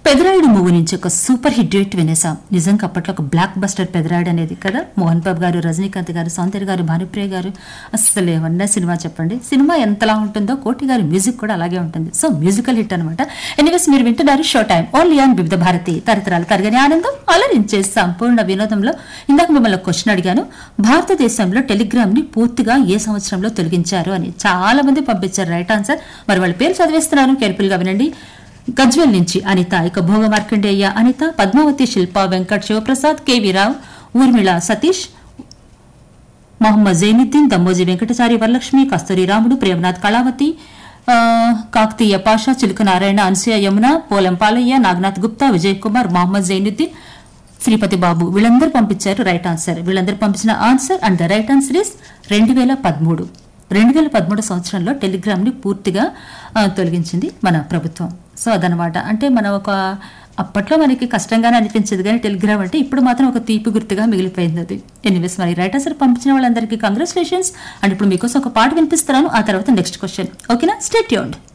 Pedarayudu movie నుంచి ఒక super hit duet వినేసాం నిజంగా అప్పట్లో ఒక బ్లాక్ బస్టర్ పెదరాయుడు అనేది కదా మోహన్ బాబు గారు రజనీకాంత్ గారు సౌందర్య గారు భానుప్రియ గారు అసలు ఏమన్నా సినిమా చెప్పండి సినిమా ఎంతలా ఉంటుందో కోటి గారి మ్యూజిక్ కూడా అలాగే ఉంటుంది సో మ్యూజికల్ హిట్ అనమాట ఎనీవేస్ మీరు వింటున్నారు షో టైం ఓన్లీ ఆన్ వివిధ భారతి తరతరాలు తరగని ఆనందం అలరించే సంపూర్ణ వినోదంలో ఇందాక మిమ్మల్ని క్వశ్చన్ అడిగాను భారతదేశంలో టెలిగ్రామ్ ని పూర్తిగా ఏ సంవత్సరంలో తొలగించారు అని చాలా మంది పంపించారు రైట్ ఆన్సర్ మరి వాళ్ళ పేరు చదివేస్తున్నాను కేర్ఫుల్ గా వినండి గజ్వెల్ నుంచి అనిత ఇక భోగ మార్కండేయ అనిత పద్మావతి శిల్ప వెంకట్ శివప్రసాద్ కేవీ రావు ఊర్మిళ సతీష్ మొహమ్మద్ జైనుద్దీన్ దమ్మోజీ వెంకటచారి వరలక్ష్మి కస్తూరి రాముడు ప్రేమనాథ్ కళావతి ఆ, కాకతీయ పాషా చిలుక నారాయణ అనసూయ యమున పోలం పాలయ్య నాగనాథ్ గుప్తా విజయ్ కుమార్ మొహమ్మద్ జైనుద్దీన్ శ్రీపతి బాబు వీళ్ళందరూ పంపించారు రైట్ ఆన్సర్ వీళ్ళందరూ పంపించిన answer and the right answer is రెండు వేల పదమూడు రెండు వేల పదమూడు సంవత్సరంలో టెలిగ్రామ్ ని పూర్తిగా ఆ, తొలగించింది మన ప్రభుత్వం సో అదనమాట అంటే మనం ఒక అప్పట్లో మనకి కష్టంగానే అనిపించేది కానీ టెలిగ్రామ్ అంటే ఇప్పుడు మాత్రం ఒక తీపి గుర్తుగా మిగిలిపోయింది అది ఎనీవేస్ మరి రైట్ ఆన్సర్ పంపించిన వాళ్ళందరికీ కంగ్రాచులేషన్స్ అండ్ ఇప్పుడు మీకోసం ఒక పాట వినిపిస్తున్నాను ఆ తర్వాత నెక్స్ట్ క్వశ్చన్ ఓకేనా స్టేట్ యూన్డ్